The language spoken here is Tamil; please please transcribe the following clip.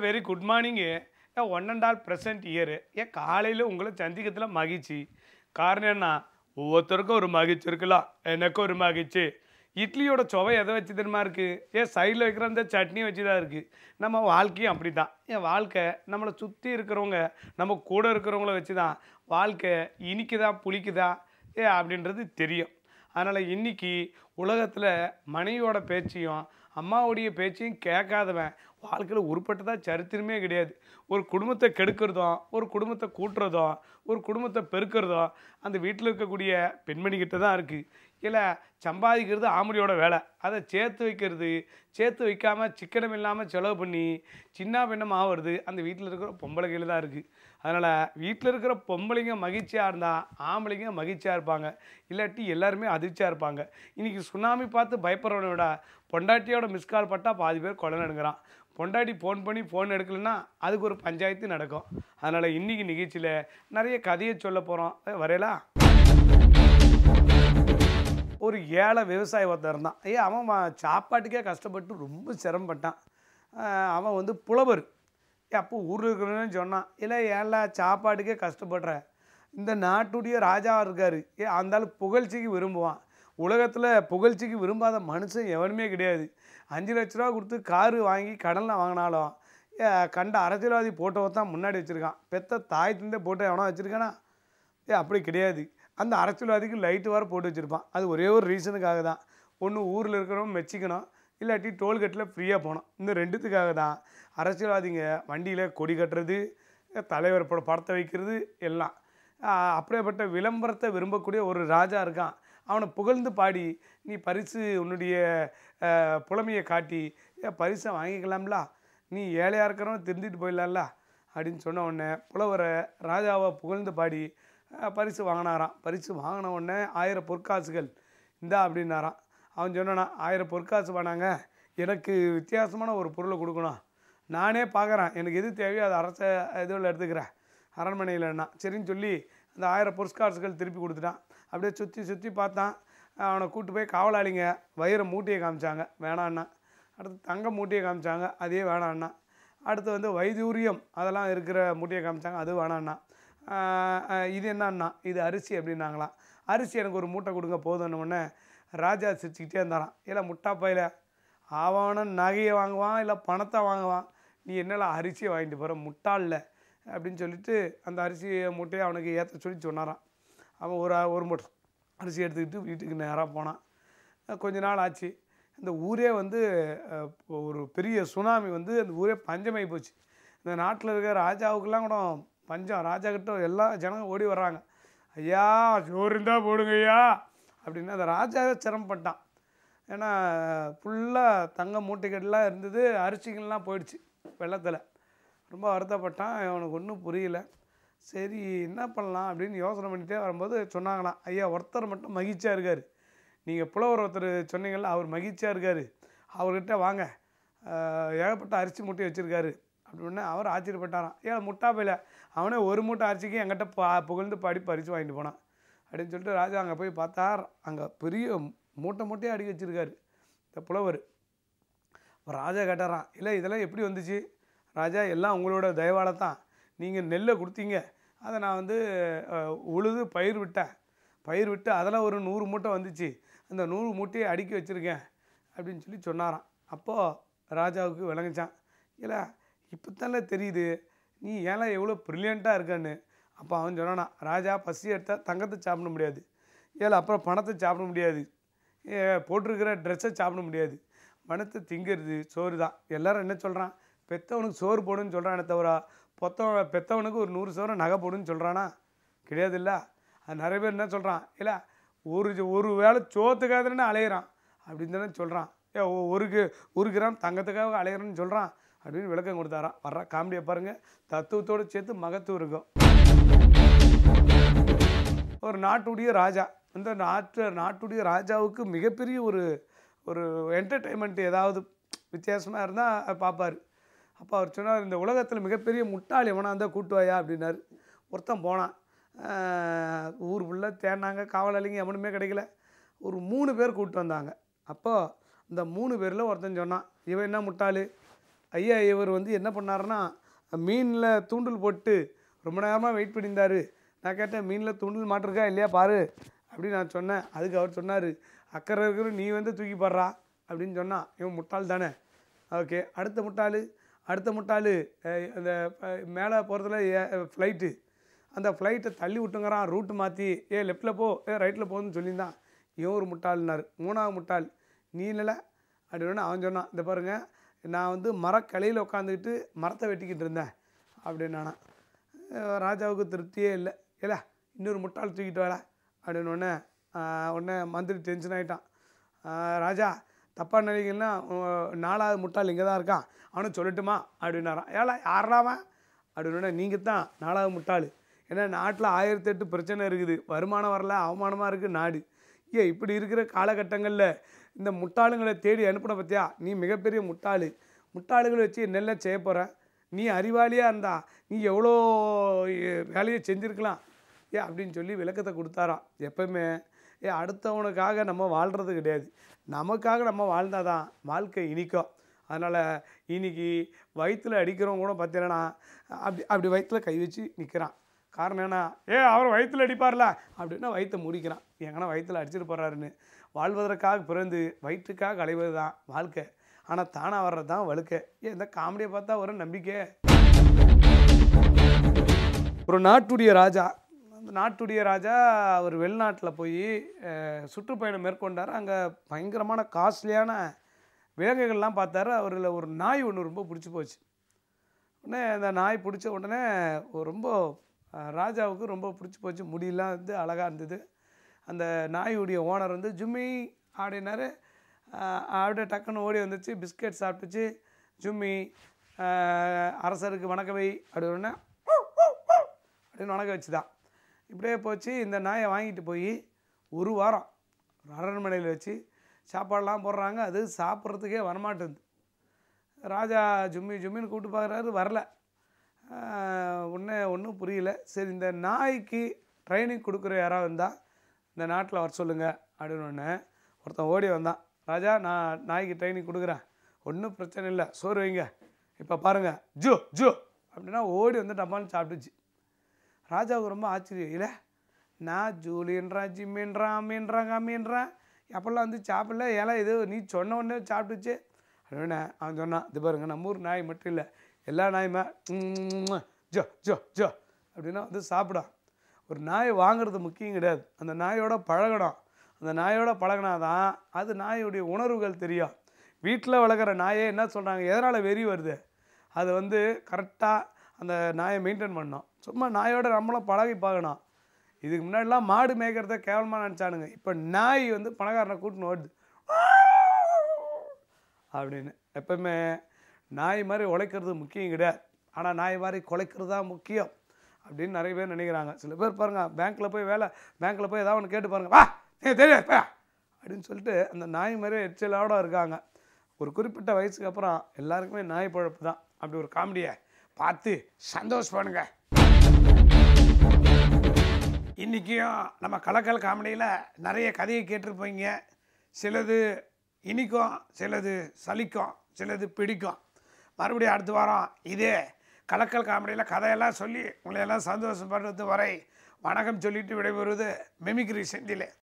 very good morning and one and all present here ஏன் காலையில் உங்களை சந்திக்கிறதுல மகிழ்ச்சி காரணம் என்ன ஒவ்வொருத்தருக்கும் ஒரு மகிழ்ச்சி இருக்கலாம் எனக்கும் ஒரு மகிழ்ச்சி இட்லியோட சுவை எதை வச்சு தெரியுமா இருக்குது ஏன் சைடில் வைக்கிற அந்த சட்னி வச்சு தான் இருக்குது நம்ம வாழ்க்கையும் அப்படி தான் என் வாழ்க்கை நம்மளை சுற்றி இருக்கிறவங்க நம்ம கூட இருக்கிறவங்கள வச்சு தான் வாழ்க்கை இனிக்குதா புளிக்குதா ஏ அப்படின்றது தெரியும் அதனால் இன்னைக்கு உலகத்தில் மனைவியோட பேச்சையும் அம்மாவுடைய பேச்சையும் கேட்காதவன் வாழ்க்கையில் உருப்பட்டதா சரித்திரமே கிடையாது ஒரு குடும்பத்தை கெடுக்கிறதும் ஒரு குடும்பத்தை கூட்டுறதும் ஒரு குடும்பத்தை பெருக்கிறதும் அந்த வீட்டில் இருக்கக்கூடிய பெண்மணிக்கிட்ட தான் இருக்குது இல்லை சம்பாதிக்கிறது ஆம்பளையோட வேலை அதை சேர்த்து வைக்கிறது சேர்த்து வைக்காமல் சிக்கனம் இல்லாமல் செலவு பண்ணி சின்ன பின்னம் ஆகிறது அந்த வீட்டில் இருக்கிற பொம்பளைகள் தான் இருக்குது அதனால் வீட்டில் இருக்கிற பொம்பளைங்க மகிழ்ச்சியாக இருந்தால் ஆம்பளைங்க மகிழ்ச்சியாக இருப்பாங்க இல்லாட்டி எல்லாருமே அதிர்ச்சியாக இருப்பாங்க இன்றைக்கி சுனாமி பார்த்து பயப்படுறவனை விட பொண்டாட்டியோட மிஸ்கால் பட்டால் பாதி பேர் கொலை நடுங்கிறான் பொண்டாட்டி ஃபோன் பண்ணி ஃபோன் எடுக்கலைன்னா அதுக்கு ஒரு பஞ்சாயத்து நடக்கும் அதனால் இன்றைக்கி நிகழ்ச்சியில் நிறைய கதையை சொல்ல போகிறோம் வரையலா ஒரு ஏழை விவசாயி ஒருத்தன் இருந்தான் ஐயா அவன் ம- சாப்பாட்டுக்கே கஷ்டப்பட்டு ரொம்ப சிரமப்பட்டான் ஆஹ் அவன் வந்து புலவர் ஏ அப்போ ஊரில் இருக்கிறவன்னு சொன்னான் இல்லை ஏன்ல சாப்பாட்டுக்கே கஷ்டப்படுற இந்த நாட்டுடைய ராஜாவாக இருக்கார் ஏ அந்தாலும் புகழ்ச்சிக்கு விரும்புவான் உலகத்தில் புகழ்ச்சிக்கு விரும்பாத மனுஷன் எவனுமே கிடையாது அஞ்சு லட்ச ரூபா கொடுத்து காரு வாங்கி கடனில் வாங்கினாலும் ஏ, கண்ட அரசியல்வாதி போட்டோவை தான் முன்னாடி வச்சுருக்கான் பெத்த தாய் தந்தை போட்டோ எவனா வச்சுருக்கானா ஏ அப்படி கிடையாது அந்த அரசியல்வாதிக்கு லைட்டு வர போட்டு வச்சுருப்பான் அது ஒரே ஒரு ரீசனுக்காக தான் ஒன்று ஊரில் இருக்கிறவங்க மெச்சிக்கணும் இல்லாட்டி டோல்கேட்டில் ஃப்ரீயாக போகணும் இந்த ரெண்டுத்துக்காக தான் அரசியல்வாதிங்க வண்டியில் கொடி கட்டுறது தலைவர் பட படத்தை வைக்கிறது எல்லாம் ஆஹ் அப்படியேப்பட்ட விளம்பரத்தை விரும்பக்கூடிய ஒரு ராஜா இருக்கான் அவனை புகழ்ந்து பாடி நீ பரிசு உன்னுடைய ஆஹ், புலமையை காட்டி ஏ பரிசை வாங்கிக்கலாம்ல நீ ஏழையாக இருக்கிறவன் திருந்திட்டு போயிடலாம்ல அப்படின்னு சொன்ன உடனே புலவரை ராஜாவை புகழ்ந்து பாடி அஹ், பரிசு வாங்கினாராம் பரிசு வாங்கின உடனே ஆயிரம் பொற்காசுகள் இந்தா அப்படின்னாராம் அவன் சொன்னானா ஆயிரம் பொற்காசு வேணாங்க எனக்கு வித்தியாசமான ஒரு பொருளை கொடுக்கணும் நானே பார்க்குறேன் எனக்கு எது தேவையோ அதை அரச இதில் எடுத்துக்கிறேன் அரண்மனையிலன்னா சரின்னு சொல்லி அந்த ஆயிரம் பொற்காசுகள் திருப்பி கொடுத்துட்டான் அப்படியே சுற்றி சுற்றி பார்த்தான் அவனை கூட்டு போய் காவலாளிங்க வைர மூட்டையை காமிச்சாங்க வேணான்னா அடுத்து தங்க மூட்டையை காமிச்சாங்க அதே வேணான்னா அடுத்து வந்து வைதூரியம் அதெல்லாம் இருக்கிற மூட்டையை காமிச்சாங்க அது வேணான்னா ஆஹ் ஆஹ் இது என்னன்னா இது அரிசி அப்படின்னாங்களாம் அரிசி எனக்கு ஒரு மூட்டை கொடுங்க போதும்னு உடனே ராஜா சிரிச்சுக்கிட்டே இருந்தாராம் இல்லை முட்டா பையில அவனும் நகையை வாங்குவான் இல்லை பணத்தை வாங்குவான் நீ என்னலாம் அரிசியை வாங்கிட்டு போகிற முட்டாள்ல அப்படின்னு சொல்லிட்டு அந்த அரிசி மூட்டையை அவனுக்கு ஏற்ற சொல்லி சொன்னாராம் அவன் ஒரு ஒரு மூட்டை அரிசி எடுத்துக்கிட்டு வீட்டுக்கு நேராக போனான் அஹ் கொஞ்ச நாள் ஆச்சு இந்த ஊரே வந்து அஹ், ஒரு பெரிய சுனாமி வந்து அந்த ஊரே பஞ்சமாகி போச்சு இந்த நாட்டில் இருக்கிற ராஜாவுக்கெல்லாம் கூட பஞ்சம் ராஜா கிட்ட எல்லா ஜனங்க ஓடி வர்றாங்க ஐயா சோறு இருந்தால் போடுங்க ஐயா அப்படின்னு அந்த ராஜாவே சிரமப்பட்டான் ஏன்னா ஃபுல்லாக தங்க மூட்டைகள்லாம் இருந்தது அரிசிகள்லாம் போயிடுச்சு வெள்ளத்தில் ரொம்ப வருத்தப்பட்டான் அவனுக்கு ஒன்றும் புரியல சரி என்ன பண்ணலாம் அப்படின்னு யோசனை பண்ணிகிட்டே வரும்போது சொன்னாங்களாம் ஐயா ஒருத்தர் மட்டும் மகிழ்ச்சியாக இருக்கார் நீங்கள் புலவர் ஒருத்தர் சொன்னீங்கல்ல அவர் மகிழ்ச்சியாக இருக்கார் அவர்கிட்ட வாங்க ஆஹ் ஏகப்பட்ட அரிசி மூட்டை வச்சுருக்காரு அப்படின்னு அவர் ஆச்சரியப்பட்டாராம் ஏன் முட்டா பையில அவனே ஒரு மூட்டை அரிசிக்கு என்கிட்ட பா புகழ்ந்து பாடி பறித்து வாங்கிட்டு போனான் அப்படின்னு சொல்லிட்டு ராஜா அங்கே போய் பார்த்தார் அங்கே பெரிய மூட்டை மூட்டையாக அடுக்கி வச்சுருக்காரு இந்த புலவர் அப்ப ராஜா கேட்டாராம் இல்லை இதெல்லாம் எப்படி வந்துச்சு ராஜா எல்லாம் உங்களோட தயவால தான் நீங்கள் நெல்லை கொடுத்தீங்க அதை நான் வந்து அஹ், உழுது பயிர் விட்டேன் பயிர் விட்டு அதில் ஒரு நூறு மூட்டை வந்துச்சு அந்த நூறு மூட்டையை அடுக்கி வச்சுருக்கேன் அப்படின்னு சொல்லி சொன்னாராம் அப்போது ராஜாவுக்கு விளங்குச்சான் இல்லை இப்போ தெரியுது நீ ஏன்னா எவ்வளோ ப்ரில்லியண்ட்டாக இருக்கன்னு அப்போ அவன் சொன்னானா ராஜா பசி எடுத்தால் தங்கத்தை சாப்பிட முடியாது ஏல அப்புறம் பணத்தை சாப்பிட முடியாது ஏ, போட்டிருக்கிற ட்ரெஸ்ஸை சாப்பிட முடியாது மனத்தை திங்கிறது சோறு தான் எல்லாரும் என்ன சொல்கிறான் பெத்தவனுக்கு சோறு போடுன்னு சொல்கிறானே தவிர பொத்தவ பெத்தவனுக்கு ஒரு நூறு சவரம் நகை போடுன்னு சொல்கிறானா கிடையாது இல்லை அது நிறைய பேர் என்ன சொல்கிறான் இல்லை ஒரு ஜ- ஒரு வேளை சோத்துக்காகதானே அலையிறான் அப்படின்னு தானே சொல்கிறான் ஏ ஒ- ஒரு கி- ஒரு கிராம் தங்கத்துக்காக அலையிறேன்னு சொல்கிறான் அப்படின்னு விளக்கம் கொடுத்தாராம் வர்ற காமெடியை பாருங்கள் தத்துவத்தோடு சேர்த்து மகத்துவம் இருக்கும் ஒரு நாட்டுடைய ராஜா இந்த நாட்டு நாட்டுடைய ராஜாவுக்கு மிகப்பெரிய ஒரு ஒரு என்டர்டெயின்மெண்ட் ஏதாவது வித்தியாசமாக இருந்தால் பார்ப்பார் அப்போ அவர் சொன்னார் இந்த உலகத்தில் மிகப்பெரிய முட்டாள் எவனா இருந்தால் கூட்டுவாயா அப்படின்னாரு ஒருத்தன் போனான் ஆஹ் ஊர் ஃபுல்லாக தேடினாங்க காவலாளிங்க எவனுமே கிடைக்கல ஒரு மூணு பேர் கூப்பிட்டு வந்தாங்க அப்போது இந்த மூணு பேரில் ஒருத்தன் சொன்னான் இவன் என்ன முட்டாள் ஐயா இவர் வந்து என்ன பண்ணாருன்னா மீனில் தூண்டில் போட்டு ரொம்ப நேரமாக வெயிட் பண்ணியிருந்தாரு நான் கேட்டேன் மீனில் தூண்டில் மாட்டிருக்கா இல்லையா பாரு அப்படின்னு நான் சொன்னேன் அதுக்கு அவர் சொன்னார் அக்கறை இருக்கிற நீ வந்து தூக்கி போடுறா அப்படின்னு சொன்னான் இவன் முட்டாள் தானே ஓகே அடுத்த முட்டாள் அடுத்த முட்டாள் அஹ், அந்த அஹ், மேலே போகிறதுல ஃப்ளைட்டு அந்த ஃப்ளைட்டை தள்ளி விட்டுங்கிறான் ரூட்டு மாற்றி ஏ லெஃப்ட்டில் போ ஏ ரைட்டில் போன்னு சொல்லியிருந்தான் இவன் ஒரு முட்டாள்னார் மூணாவது முட்டாள் நீ இல்லை அப்படின்னு அவன் சொன்னான் இந்த பாருங்க நான் வந்து மரக்கிளையில் உட்காந்துக்கிட்டு மரத்தை வெட்டிக்கிட்டு இருந்தேன் அப்படின்னு நானா அஹ் ராஜாவுக்கு திருப்தியே இல்லை இல்லை இன்னொரு முட்டாள் தூக்கிட்டு வாடா அப்படின்னு உடனே ஆஹ் உடனே மந்திரி டென்ஷன் ஆகிட்டான் ராஜா தப்பாக நினைக்கிறீங்கன்னா உ- நாலாவது முட்டாள் இங்கே தான் இருக்கான் அவனும் சொல்லட்டுமா அப்படின்னாரான் ஏலா யாராவன் அப்படின்னு நீங்கள் தான் நாலாவது முட்டாள் ஏன்னா நாட்டில் ஆயிரத்தெட்டு பிரச்சனை இருக்குது வருமானம் வரல அவமானமாக இருக்குது நாடு ஏன் இப்படி இருக்கிற காலகட்டங்களில் இந்த முட்டாளுங்களை தேடி அனுப்பின பற்றியா நீ மிகப்பெரிய முட்டாள் முட்டாளுகளை வச்சு என்னெல்லாம் செய்ய போகிற நீ அறிவாளியாக இருந்தா நீ எவ்வளோ எ- வேலையை செஞ்சுருக்கலாம் ஏ அப்படின்னு சொல்லி விளக்கத்தை கொடுத்தாராம் எப்பவுமே ஏ அடுத்தவனுக்காக நம்ம வாழ்கிறது கிடையாது நமக்காக நம்ம வாழ்ந்தாதான் வாழ்க்கை இனிக்கும் அதனால் இன்னைக்கு வயிற்றில் அடிக்கிறவங்க கூட பார்த்தீங்கன்னா அப்படி அப்படி வயிற்றில் கை வச்சு நிற்கிறான் காரணம் என்ன ஏ அவர் வயிற்றில் அடிப்பார்ல அப்படின்னா வயிற்றை முடிக்கிறான் எங்கன்னா வயிற்றில் அடிச்சிட்டு போகிறாருன்னு வாழ்வதற்காக பிறந்து வயிற்றுக்காக அலைவது தான் வாழ்க்கை ஆனால் தானாக வர்றது தான் வழுக்க ஏன் இந்த காமெடியை பார்த்தா ஒரு நம்பிக்கை ஒரு நாட்டுடைய ராஜா அந்த நாட்டுடைய ராஜா அவர் வெளிநாட்டில் போய் அஹ், சுற்றுப்பயணம் மேற்கொண்டார் அங்கே பயங்கரமான காஸ்ட்லியான விலங்குகள்லாம் பார்த்தாரு அவரில் ஒரு நாய் ஒன்று ரொம்ப பிடிச்சி போச்சு உடனே அந்த நாய் பிடிச்ச உடனே ஒரு ரொம்ப அஹ், ராஜாவுக்கு ரொம்ப பிடிச்சி போச்சு முடியெல்லாம் வந்து அழகாக இருந்தது அந்த நாயுடைய ஓனர் வந்து ஜும்மி அப்படின்னாரு அஹ், அப்படியே டக்குன்னு ஓடி வந்துச்சு பிஸ்கட் சாப்பிட்டுச்சு ஜும்மி அஹ், அரசருக்கு வணக்கவை அப்படி உடனே அப்படின்னு வணக்க வச்சுதான் இப்படியே போச்சு இந்த நாயை வாங்கிட்டு போய் ஒரு வாரம் அரண்மனையில் வச்சு சாப்பாடெல்லாம் போடுறாங்க அது சாப்பிட்றதுக்கே வரமாட்டேங்குது ராஜா ஜும்மி ஜும்மின்னு கூப்பிட்டு பார்க்குறாரு வரல ஒன்றே ஒன்றும் புரியல சரி இந்த நாய்க்கு ட்ரைனிங் கொடுக்குற யாராவது இருந்தால் இந்த நாட்டில் வர சொல்லுங்க அப்படின்னு ஒன்று ஒருத்தன் ஓடி வந்தான் ராஜா நான் நாய்க்கு ட்ரைனிங் கொடுக்குறேன் ஒன்றும் பிரச்சனை இல்லை சோறு வைங்க இப்போ பாருங்கள் ஜோ ஜோ அப்படின்னா ஓடி வந்து டப்பான்னு சாப்பிட்டுச்சு ராஜாவுக்கு ரொம்ப ஆச்சரியம் இல்லை நான் ஜூலின்றான் ஜிம்மின்றான் அம்மின்றான் கம்மின்றான் அப்போல்லாம் வந்து சாப்பிடல ஏலாம் இது நீ சொன்ன உடனே சாப்பிட்டுச்சு அப்படின்னு அவன் சொன்னான் இது பாருங்க நம்ம ஊர் நாய் மட்டும் இல்லை எல்லா நாயுமே உம், ஜோ ஜோ ஜோ அப்படின்னா வந்து சாப்பிடும் ஒரு நாய் வாங்குறது முக்கியம் கிடையாது அந்த நாயோட பழகணும் அந்த நாயோட பழகினாதான் அது நாயுடைய உணர்வுகள் தெரியும் வீட்டில் வளர்க்குற நாயே என்ன சொல்கிறாங்க எதனால் வெறி வருது அது வந்து கரெக்டாக அந்த நாயை மெயின்டைன் பண்ணணும் சும்மா நாயோட நம்மளும் பழகி பார்க்கணும் இதுக்கு முன்னாடிலாம் மாடு மேய்க்கிறத கேவலமாக நினச்சானுங்க இப்போ நாய் வந்து பணக்காரனை கூட்டின்னு ஓடுது அப்படின்னு எப்பவுமே நாய் மாதிரி உழைக்கிறது முக்கியம் கிடையாது ஆனால் நாய் மாதிரி குலைக்கிறது தான் முக்கியம் அப்படின்னு நிறைய பேர் நினைக்கிறாங்க சில பேர் பாருங்கள் பேங்க்கில் போய் வேலை பேங்க்கில் போய் ஏதாவது ஒன்று கேட்டு பாருங்க வா ஏ தெரியாது போ அப்படின்னு சொல்லிட்டு அந்த நாய் மாதிரி எச்சலோட இருக்காங்க ஒரு குறிப்பிட்ட வயசுக்கு அப்புறம் எல்லாருக்குமே நாய் பழப்பு தான் அப்படி ஒரு காமெடியை பார்த்து சந்தோஷப்படுங்க இன்றைக்கும் நம்ம கலக்கல் காமெடியில் நிறைய கதையை கேட்டிருப்பீங்க சிலது இனிக்கும் சிலது சலிக்கும் சிலது பிடிக்கும் மறுபடியும் அடுத்த வாரம் இதே கலக்கல் காமெடியில் கதையெல்லாம் சொல்லி உங்களை எல்லாம் சந்தோஷப்படுறது வரை வணக்கம் சொல்லிட்டு விடைபெறுவது மிமிக்ரி செந்திலே